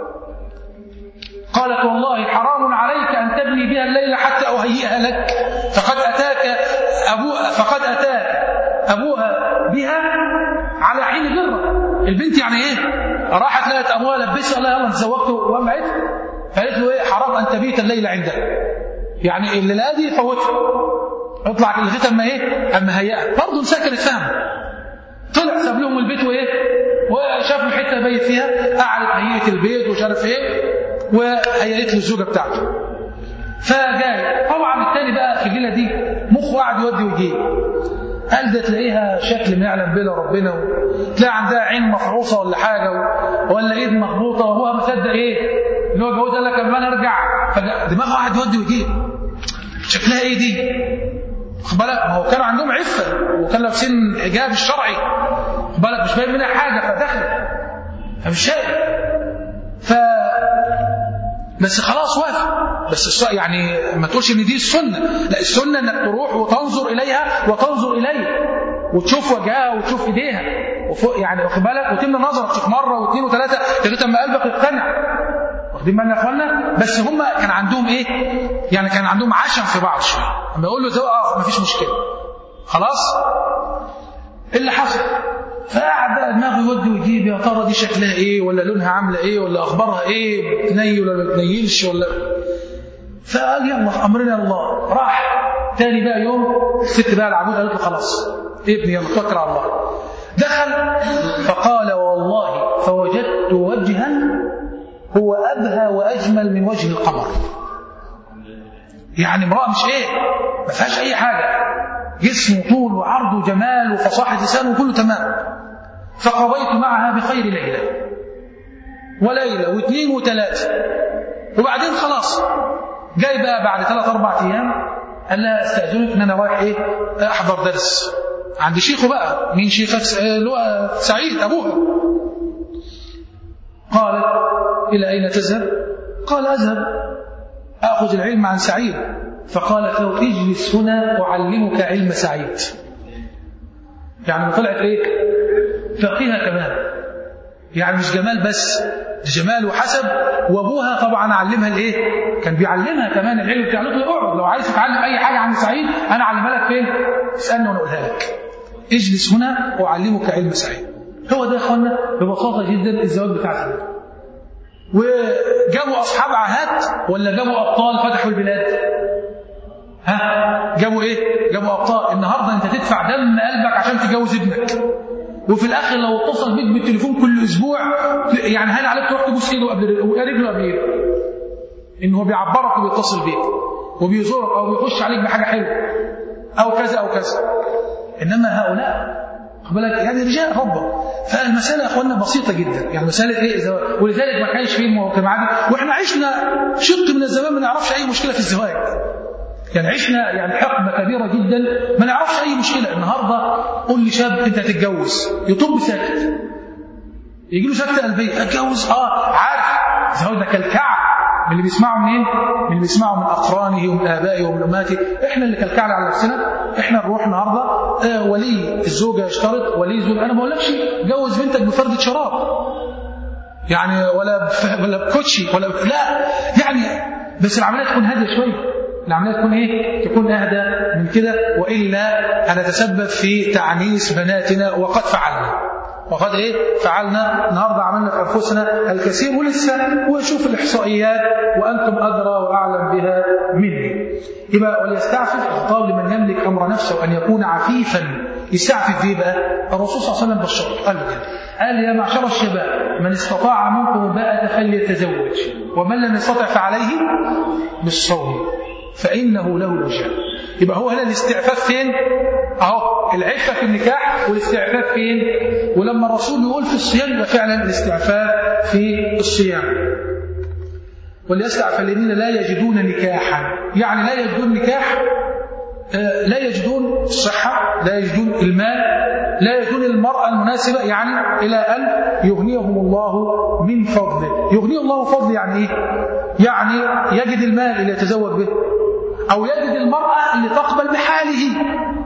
قالت والله حرام عليك أن تبني بها الليلة حتى أهيئها لك فقد أتاك أبوها فقد أتاك أبوها بها على حين ذرة البنت يعني إيه راحت لقت أبوها لبسها الله يلا تزوجته وقعت فقالت له إيه حرام أن تبيت الليلة عندها يعني الليلة دي فوتها اطلع لغايه اما ايه اما هيئها برضه سكنت فهم طلع ساب لهم البيت وايه وشاف الحته بيت فيها قعدت هيئه البيت ومش عارف ايه وهيئت له الزوجه بتاعته فجاي طبعا الثاني بقى في الليله دي مخه قاعد يودي ويجيب قال ده تلاقيها شكل ما يعلم به ربنا تلاقي عندها عين مفعوصه ولا حاجه ولا ايد مخبوطه وابوها مصدق ايه اللي هو جوزها لك لما انا ارجع فدماغه قاعد يودي ويجيب شكلها ايه دي؟ خد بالك ما هو كانوا عندهم عفه وكان لابسين حجاب الشرعي خد بالك مش باين منها حاجه فدخل فمش شايف ف بس خلاص وافق بس يعني ما تقولش ان دي السنه لا السنه انك تروح وتنظر اليها وتنظر اليه وتشوف وجهها وتشوف ايديها وفوق يعني واخد بالك وتملى نظرك تشوف مره واثنين وثلاثه لغايه اما قلبك يقتنع واخدين بالنا يا اخوانا بس هم كان عندهم ايه يعني كان عندهم عشم في بعض شويه اما يقول له اه مفيش مشكله خلاص ايه اللي حصل فقعد بقى دماغه يودي ويجيب يا ترى دي شكلها ايه ولا لونها عامله ايه ولا اخبارها ايه بتنيل ولا ما بتنيلش ولا فقال يلا امرنا الله راح تاني بقى يوم الست بقى العجوز قالت له خلاص ابني يلا توكل على الله دخل فقال والله فوجدت وجها هو ابهى واجمل من وجه القمر يعني امراه مش ايه ما فيهاش اي حاجه جسم طول وعرض وجمال وفصاحه لسان وكله تمام فقضيت معها بخير ليله وليله واثنين وثلاثه وبعدين خلاص جاي بقى بعد ثلاث اربع ايام قال لها استاذنك ان انا رايح ايه احضر درس عند شيخه بقى مين شيخك اللي هو سعيد ابوها قالت الى اين تذهب قال اذهب اخذ العلم عن سعيد فقالت له اجلس هنا اعلمك علم سعيد يعني طلعت ايه فقيهه كمان يعني مش جمال بس جمال وحسب وابوها طبعا علمها الايه كان بيعلمها كمان العلم بتاع له اقعد لو عايز تتعلم اي حاجه عن سعيد انا اعلمها لك فين اسالني وانا اقولها لك اجلس هنا اعلمك علم سعيد هو ده يا اخوانا ببساطه جدا الزواج بتاع سعيد وجابوا اصحاب عهات ولا جابوا ابطال فتحوا البلاد ها جابوا ايه جابوا ابطال النهارده انت تدفع دم قلبك عشان تجوز ابنك وفي الاخر لو اتصل بيك بالتليفون كل اسبوع يعني هل عليك تروح تبوس ايده قبل رجله قبل ايده ان هو بيعبرك وبيتصل بيك وبيزورك او بيخش عليك بحاجه حلوه او كذا او كذا انما هؤلاء خد بالك يعني رجال ربه فالمساله يا اخوانا بسيطه جدا يعني مساله ايه الزواج ولذلك ما كانش فيه مجتمعات واحنا عشنا شق من الزمان ما نعرفش اي مشكله في الزواج يعني عشنا يعني حقبه كبيره جدا ما نعرفش اي مشكله النهارده قول لي شاب انت هتتجوز يطب ساكت يجي له سكته قلبيه اتجوز اه عارف الزواج ده كالكعب من اللي بيسمعه منين؟ من اللي بيسمعه من اقرانه ومن ابائه ومن امهاته، احنا اللي كلكعنا على نفسنا، احنا نروح النهارده آه ولي الزوجه يشترط ولي الزوجه انا ما بقولكش جوز بنتك بفردة شراب. يعني ولا ولا بكوتشي ولا لا يعني بس العمليه تكون هاديه شويه. العمليه تكون ايه؟ تكون اهدى من كده والا هنتسبب في تعنيس بناتنا وقد فعلنا. وقد ايه فعلنا النهارده عملنا في انفسنا الكثير ولسه وشوف الاحصائيات وانتم ادرى واعلم بها مني. يبقى وليستعفف الخطاب لمن يملك امر نفسه ان يكون عفيفا يستعفف بيه بقى الرسول صلى الله عليه وسلم بشر قال كده قال يا معشر الشباب من استطاع منكم الباءة فليتزوج ومن لم يستطع فعليه بالصوم فإنه له الوجاء يبقى هو هنا الاستعفاف فين اهو العفة في النكاح والاستعفاف فين ولما الرسول يقول في الصيام يبقى فعلا الاستعفاف في الصيام وليستعف الذين لا يجدون نكاحا يعني لا يجدون نكاح لا يجدون الصحة لا يجدون المال لا يجدون المرأة المناسبة يعني إلى أن يغنيهم الله من فضله يغنيه الله فضل يعني إيه؟ يعني يجد المال اللي يتزوج به أو يجد المرأة اللي تقبل بحاله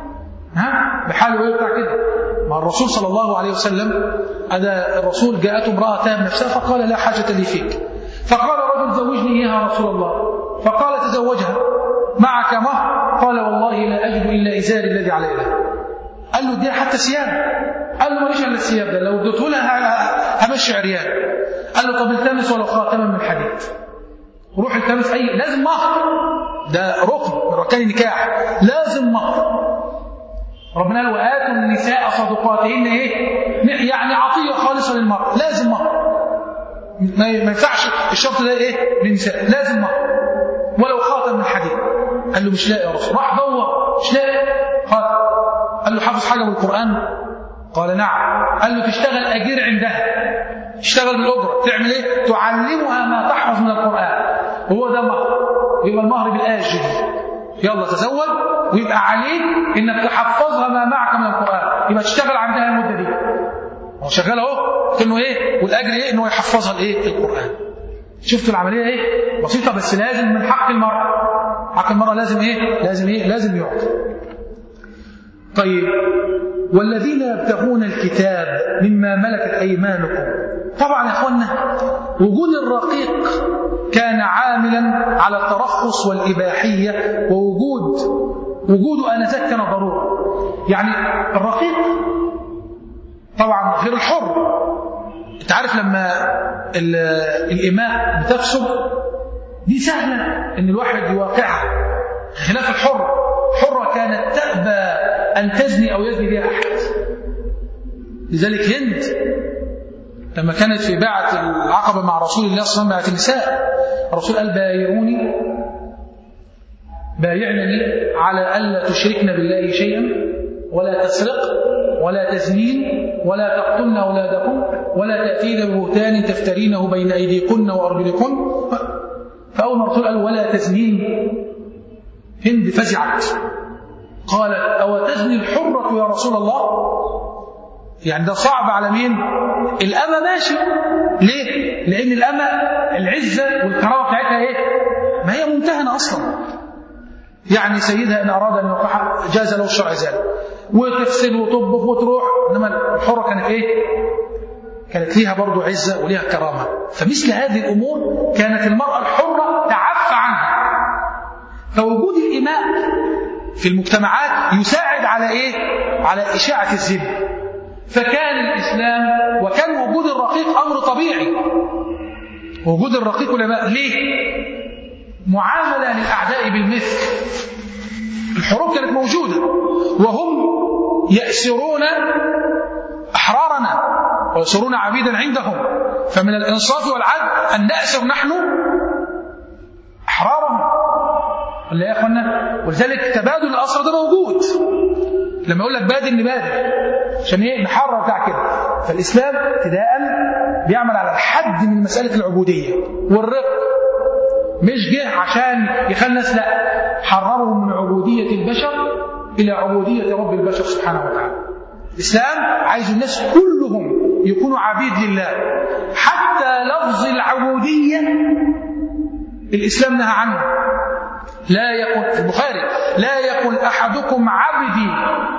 ها بحاله ايه بتاع كده ما الرسول صلى الله عليه وسلم هذا الرسول جاءته امرأة تاب نفسها فقال لا حاجة لي فيك فقال الرجل زوجني إياها رسول الله فقال تزوجها معك مهر قال والله لا أجد إلا إزاري الذي على إله قال له اديها حتى ثياب قال له ماليش الا الثياب ده لو اديته لها همشي عريان قال له طب التمس ولو خاتما من حديد روح التمس اي لازم مهر ده ركن من اركان النكاح لازم مهر ربنا قال واتوا النساء صدقاتهن ايه يعني عطيه خالصه للمراه لازم مهر ما ينفعش الشرط ده ايه للنساء لازم مهر ولو خاتم من حديد قال له مش لاقي يا رسول راح دور مش لاقي خاتم قال له حافظ حاجه من القران قال نعم قال له تشتغل اجير عندها تشتغل بالاجره تعمل ايه تعلمها ما تحفظ من القران وهو ده المهر يبقى المهر بالاجل يلا تزوج ويبقى عليك انك تحفظها ما معك من القران يبقى تشتغل عندها المده دي هو شغال اهو انه ايه والاجر ايه انه يحفظها الايه القران شفتوا العمليه ايه بسيطه بس لازم من حق المراه حق المراه لازم ايه لازم ايه لازم يعطي طيب والذين يبتغون الكتاب مما ملكت ايمانكم طبعا يا اخوانا وجود الرقيق كان عاملا على الترخص والاباحيه ووجود وجوده انذاك كان ضروره يعني الرقيق طبعا غير الحر انت عارف لما الاماء بتفسد دي سهله ان الواحد يواقعها خلاف الحر حره كانت تأبى أن تزني أو يزني بها أحد لذلك هند لما كانت في باعة العقبة مع رسول الله صلى الله عليه وسلم باعة النساء الرسول قال بايعوني بايعنني على ألا تشركن بالله شيئا ولا تسرق ولا تزنين ولا تقتلن أولادكم ولا تأتين ببهتان تفترينه بين أيديكن وأرجلكن فأول ما الرسول قال ولا تزنين هند فزعت قالت أو تزني الحرة يا رسول الله يعني ده صعب على مين الأمة ماشي ليه لأن الأمة العزة والكرامة بتاعتها إيه ما هي ممتهنة أصلا يعني سيدها إن أراد أن يوقعها جاز له الشرع ذلك وتغسل وتطبخ وتروح إنما الحرة كانت إيه كانت ليها برضو عزة وليها كرامة فمثل هذه الأمور كانت المرأة الحرة تعفى عنها فوجود الإماء في المجتمعات يساعد على إيه؟ على إشاعة الزنا فكان الإسلام وكان وجود الرقيق أمر طبيعي وجود الرقيق والإماء ليه؟ معاملة للأعداء بالمثل الحروب كانت موجودة وهم يأسرون أحرارنا ويصيرون عبيدا عندهم فمن الإنصاف والعدل أن نأسر نحن أحرارهم ولا يا اخوانا ولذلك تبادل الاسرى ده موجود لما يقول لك بادل نبادل عشان ايه نحرر بتاع كده فالاسلام ابتداء بيعمل على الحد من مساله العبوديه والرق مش جه عشان يخلي الناس لا حررهم من عبوديه البشر الى عبوديه رب البشر سبحانه وتعالى الاسلام عايز الناس كلهم يكونوا عبيد لله حتى لفظ العبوديه الاسلام نهى عنه لا يقل في البخاري لا يقل احدكم عبدي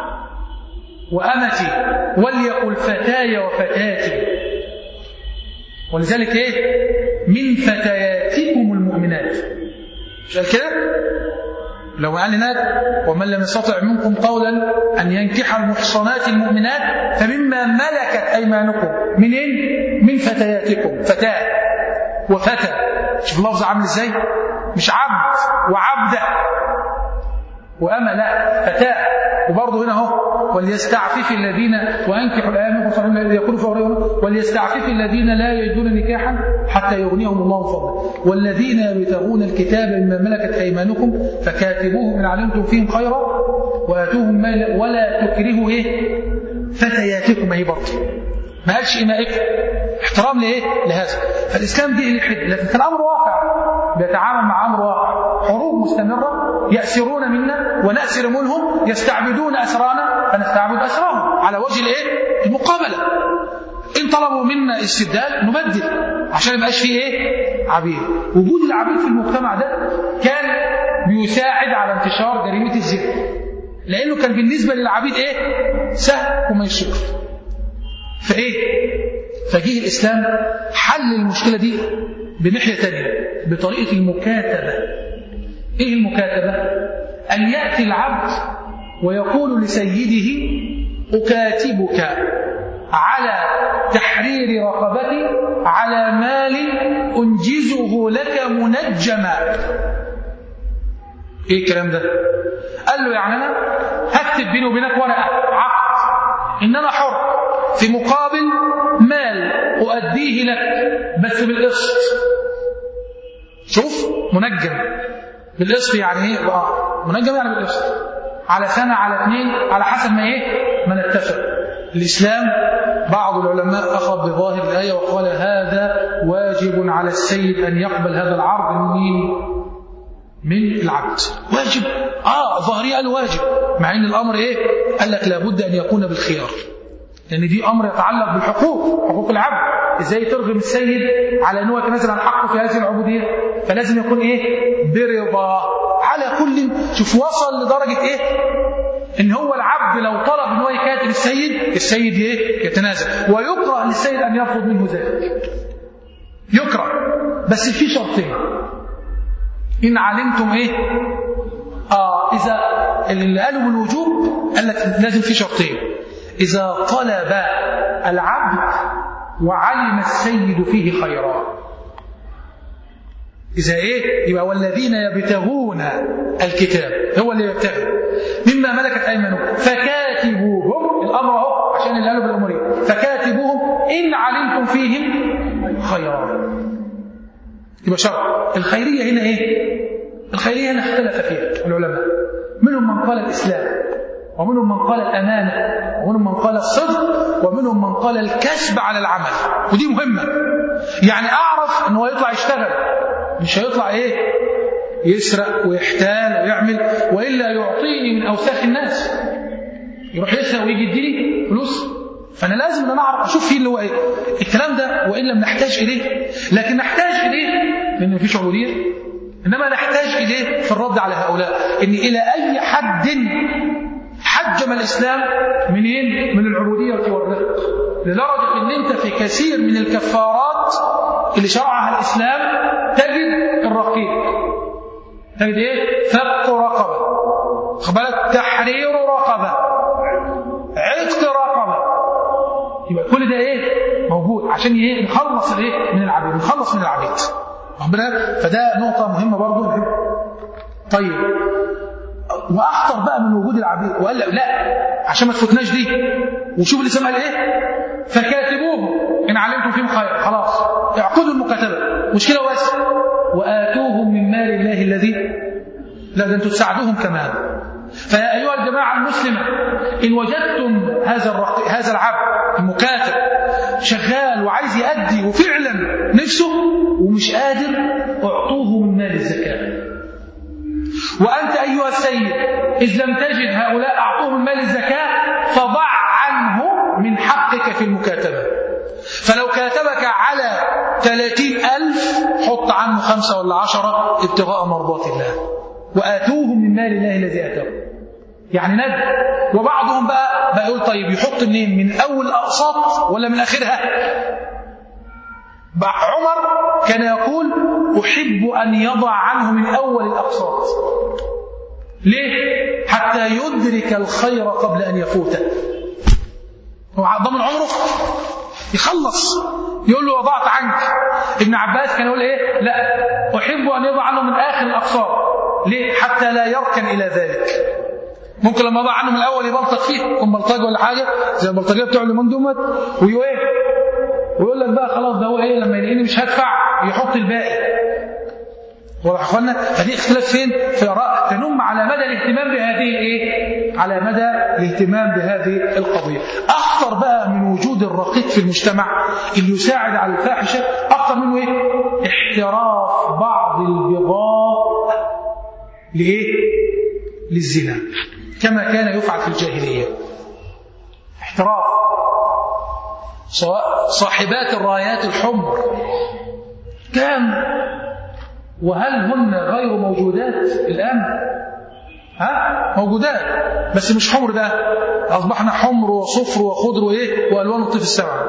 وامتي وليقل فتاي وفتاتي ولذلك ايه من فتياتكم المؤمنات مش قال كده لو قال هناك ومن لم يستطع منكم قولا ان ينكح المحصنات المؤمنات فمما ملكت ايمانكم منين من فتياتكم فتاه وفتى شوف اللفظ عامل ازاي مش عبد وعبدة وأما لا فتاة وبرضه هنا اهو وليستعفف الذين وانكحوا الايام والصالحين يقول فوريهم وليستعفف الذين لا يجدون نكاحا حتى يغنيهم الله فضلا والذين يبتغون الكتاب مما ملكت ايمانكم فكاتبوهم ان علمتم فيهم خيرا واتوهم مال ولا تكرهوا ايه فتياتكم هي برضه ما قالش إمائكم احترام لايه لهذا فالاسلام دي الحد لكن كان امر واقع بيتعامل مع امر واقع حروب مستمره يأسرون منا ونأسر منهم يستعبدون أسرانا فنستعبد أسراهم على وجه الايه المقابلة إن طلبوا منا استبدال نبدل عشان ما يبقاش فيه ايه عبيد وجود العبيد في المجتمع ده كان بيساعد على انتشار جريمة الزنا لأنه كان بالنسبة للعبيد ايه سهل وميسور فايه فجيه الإسلام حل المشكلة دي بناحية تانية بطريقة المكاتبة ايه المكاتبة أن يأتي العبد ويقول لسيده أكاتبك على تحرير رقبتي على مال أنجزه لك منجما ايه الكلام ده قال له يعني انا هكتب بيني وبينك ورقه عقد ان انا حر في مقابل مال اؤديه لك بس بالقسط شوف منجم بالقسط يعني ايه آه. منجم يعني بالقسط على سنه على اثنين على حسب ما ايه ما نتفق الاسلام بعض العلماء اخذ بظاهر الايه وقال هذا واجب على السيد ان يقبل هذا العرض من مين من العبد واجب اه ظاهري قال واجب مع ان الامر ايه قال لك لابد ان يكون بالخيار لان دي امر يتعلق بالحقوق حقوق العبد ازاي ترغم السيد على ان هو يتنازل عن حقه في هذه العبوديه فلازم يكون ايه برضا على كل شوف وصل لدرجه ايه ان هو العبد لو طلب ان هو يكاتب السيد السيد ايه يتنازل ويكره للسيد ان يرفض منه ذلك يكره بس في شرطين إن علمتم إيه آه إذا اللي قالوا بالوجوب قال لك لازم في شرطين إذا طلب العبد وعلم السيد فيه خيرا إذا إيه يبقى والذين يبتغون الكتاب هو اللي يبتغي مما ملكت أيمانهم فكاتبوهم الأمر أهو عشان اللي قالوا بالأمرين فكاتبوهم إن علمتم فيهم خيرا يبقى شرط الخيرية هنا إيه الخيرية هنا اختلف فيها العلماء منهم من قال الإسلام ومنهم من قال الأمانة ومنهم من قال الصدق ومنهم من قال الكسب على العمل ودي مهمة يعني أعرف أنه يطلع يشتغل مش هيطلع إيه يسرق ويحتال ويعمل وإلا يعطيني من أوساخ الناس يروح يسرق ويجي يديني فلوس فأنا لازم أن أعرف أشوف فيه اللي هو إيه الكلام ده وإن لم نحتاج إليه لكن نحتاج إليه لأن مفيش عبودية إنما نحتاج إليه في الرد على هؤلاء إن إلى أي حد حجم الإسلام منين؟ من العبودية والرق لدرجة إن أنت في كثير من الكفارات اللي شرعها الإسلام تجد الرقيق تجد إيه؟ فك رقبة خبالك تحرير رقبة عتق رقبة يبقى كل ده إيه؟ موجود عشان إيه؟ نخلص الإيه؟ من العبيد نخلص من العبيد ربنا فده نقطة مهمة برضو طيب واخطر بقى من وجود العبيد وقال لا, لا عشان ما تفوتناش دي وشوف الاسلام قال ايه فكاتبوهم ان علمتم فيهم خير خلاص اعقدوا المكاتبه مشكله بس واتوهم من مال الله الذي لا ده انتم تساعدوهم كمان فيا ايها الجماعه المسلمه ان وجدتم هذا الرق... هذا العبد المكاتب شغال وعايز يأدي وفعلا نفسه ومش قادر اعطوه من مال الزكاه وأنت أيها السيد إذ لم تجد هؤلاء أعطوهم مال الزكاة فضع عنه من حقك في المكاتبة فلو كاتبك على ثلاثين ألف حط عنه خمسة ولا عشرة ابتغاء مرضات الله وآتوهم من مال الله الذي آتاهم يعني ند وبعضهم بقى بقى يقول طيب يحط منين من أول أقساط ولا من آخرها عمر كان يقول أحب أن يضع عنه من أول الأقساط ليه؟ حتى يدرك الخير قبل أن يفوته هو ضمن عمره يخلص يقول له وضعت عنك ابن عباس كان يقول ايه لا احب ان يضع عنه من اخر الاقصار ليه حتى لا يركن الى ذلك ممكن لما يضع عنه من الاول يبلطج فيه يكون بلطجي ولا حاجه زي البلطجيه بتوع اليومين دول ويقول ايه ويقول لك بقى خلاص ده هو ايه لما يلاقيني مش هدفع يحط الباقي واضح يا اخوانا فدي اختلاف فين في اراء تنم على مدى الاهتمام بهذه الايه على مدى الاهتمام بهذه القضيه اخطر بقى من وجود الرقيق في المجتمع اللي يساعد على الفاحشه اكثر منه ايه احتراف بعض البغاء لإيه؟ للزنا كما كان يفعل في الجاهلية احتراف سواء صاحبات الرايات الحمر كان وهل هن غير موجودات الآن ها موجودات بس مش حمر بقى أصبحنا حمر وصفر وخضر وإيه وألوان الطيف السبعة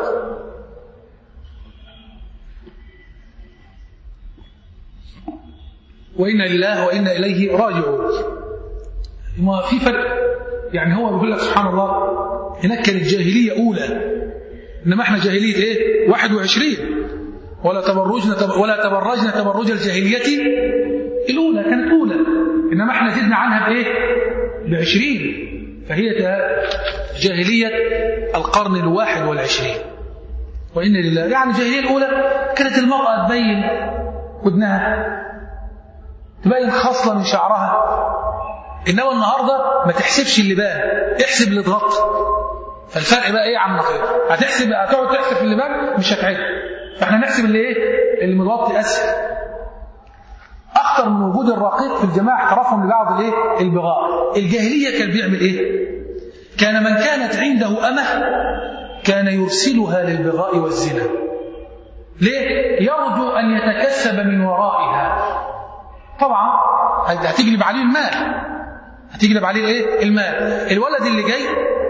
وإنا لله وإنا إليه راجعون ما في فرق يعني هو بيقول لك سبحان الله هناك كانت جاهلية أولى إنما احنا جاهلية إيه 21 ولا تبرجنا تب... ولا تبرجنا تبرج الجاهلية الأولى كانت أولى إنما احنا زدنا عنها بإيه بعشرين فهي جاهلية القرن الواحد والعشرين وإن لله يعني الجاهلية الأولى كانت المرأة تبين ودنها تبين خصلة من شعرها إنما النهاردة ما تحسبش اللبان احسب اللي اتغطى فالفرق بقى ايه عن نقيض هتحسب هتقعد تحسب في اللبان مش هتعد فاحنا نحسب اللي ايه اللي متغطي اسفل اخطر من وجود الرقيق في الجماعه احترافهم لبعض الايه البغاء الجاهليه كان بيعمل ايه كان من كانت عنده امه كان يرسلها للبغاء والزنا ليه يرجو ان يتكسب من ورائها طبعا هتجلب عليه المال هتجلب عليه ايه المال الولد اللي جاي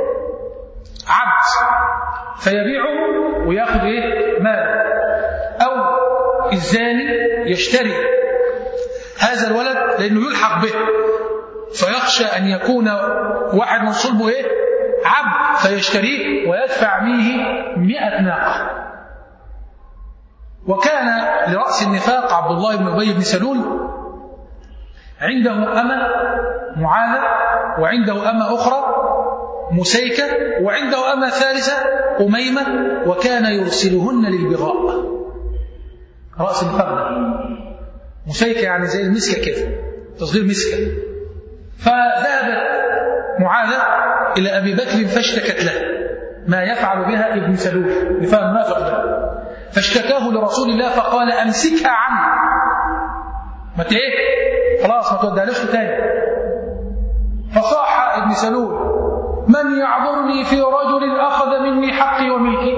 عبد فيبيعه وياخذ ايه مال او الزاني يشتري هذا الولد لانه يلحق به فيخشى ان يكون واحد من صلبه ايه عبد فيشتريه ويدفع به مئة ناقة وكان لرأس النفاق عبد الله بن أبي بن سلول عنده أمة معاذة وعنده أمة أخرى مسيكة وعنده أمة ثالثة أميمة وكان يرسلهن للبغاء رأس النفاق مسيكة يعني زي المسكة كده تصغير مسكة فذهبت معاذة إلى أبي بكر فاشتكت له ما يفعل بها ابن سلول نفاق المنافق ده فاشتكاه لرسول الله فقال أمسكها عنه ما ايه خلاص ما توديهالوش تاني فصاح ابن سلول من يعذرني في رجل أخذ مني حقي وملكي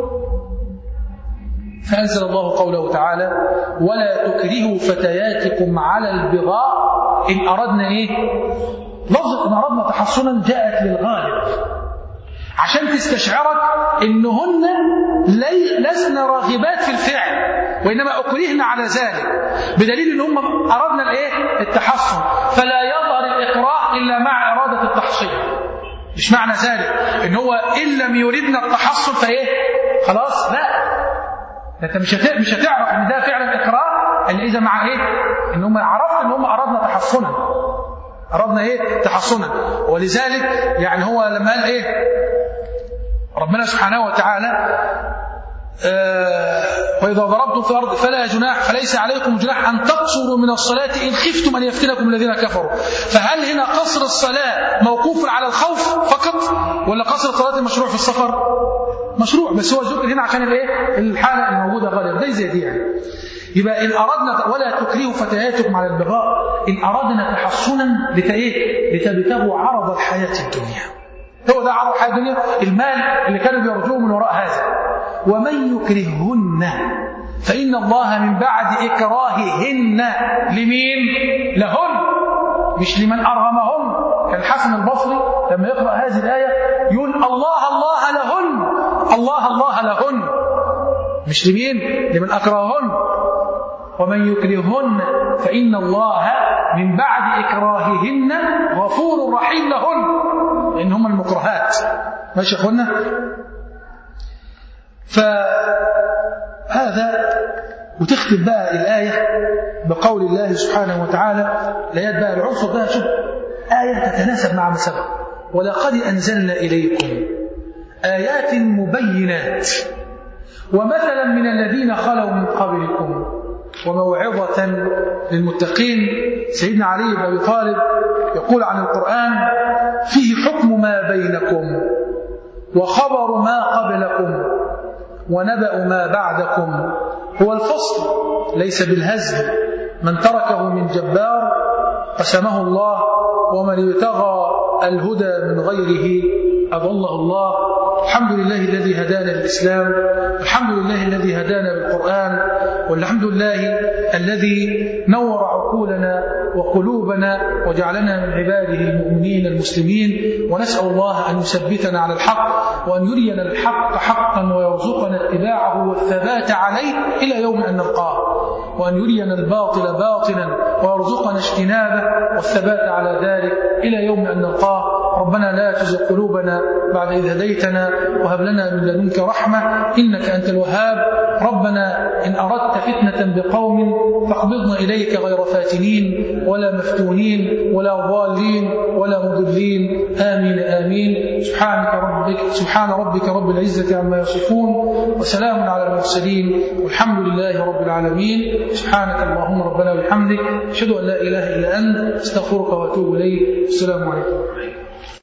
فأنزل الله قوله تعالى ولا تكرهوا فتياتكم على البغاء إن أردنا إيه لفظة إن أردنا تحصنا جاءت للغالب عشان تستشعرك إنهن لي لسن راغبات في الفعل وإنما أكرهن على ذلك بدليل إن هم أردنا الإيه التحصن فلا يظهر الإكراه إلا مع إرادة التحصين مش معنى ذلك إن هو إن لم يردنا التحصن فإيه خلاص لا انت مش مش هتعرف ان ده فعلا اكراه الا اذا مع ايه ان هم عرفت ان هم اردنا تحصنا اردنا ايه تحصنا ولذلك يعني هو لما قال ايه ربنا سبحانه وتعالى آه وإذا ضربتم في الأرض فلا جناح فليس عليكم جناح أن تقصروا من الصلاة إن خفتم أن يفتنكم الذين كفروا فهل هنا قصر الصلاة موقوف على الخوف فقط ولا قصر الصلاة مشروع في السفر مشروع بس هو ذكر هنا عشان الايه الحالة الموجودة غالبا زي زي دي يعني يبقى إن أردنا ولا تكرهوا فتياتكم على البغاء إن أردنا تحصنا لتأيه لتبتغوا عرض الحياة الدنيا هو ده عرض الحياة الدنيا المال اللي كانوا بيرجوه من وراء هذا ومن يكرههن فإن الله من بعد إكراههن لمين؟ لهن مش لمن أرغمهن كان الحسن البصري لما يقرأ هذه الآية يقول الله الله لهن الله الله لهن مش لمين؟ لمن أكرههن ومن يكرههن فإن الله من بعد إكراههن غفور رحيم لهن لأن هم المكرهات ماشي يا أخوانا؟ فهذا وتختم بقى الآية بقول الله سبحانه وتعالى الآيات بقى العنصر ده شوف آية تتناسب مع ما سبق ولقد أنزلنا إليكم آيات مبينات ومثلا من الذين خلوا من قبلكم وموعظة للمتقين سيدنا علي بن أبي طالب يقول عن القرآن فيه حكم ما بينكم وخبر ما قبلكم ونبأ ما بعدكم هو الفصل ليس بالهزل من تركه من جبار قسمه الله ومن ابتغى الهدى من غيره أضله الله الحمد لله الذي هدانا للإسلام الحمد لله الذي هدانا بالقرآن والحمد لله الذي نور عقولنا وقلوبنا وجعلنا من عباده المؤمنين المسلمين ونسأل الله أن يثبتنا على الحق وأن يرينا الحق حقا ويرزقنا اتباعه والثبات عليه إلى يوم أن نلقاه وأن يرينا الباطل باطلا ويرزقنا اجتنابه والثبات على ذلك إلى يوم أن نلقاه ربنا لا تزغ قلوبنا بعد إذ هديتنا وهب لنا من لدنك رحمة إنك أنت الوهاب ربنا إن أردت فتنة بقوم فاقبضنا إليك غير فاتنين ولا مفتونين ولا ضالين ولا مضلين آمين آمين سبحانك ربك سبحان ربك رب العزة عما يصفون وسلام على المرسلين والحمد لله رب العالمين سبحانك اللهم ربنا وبحمدك أشهد أن لا إله إلا أنت أستغفرك وأتوب إليك السلام عليكم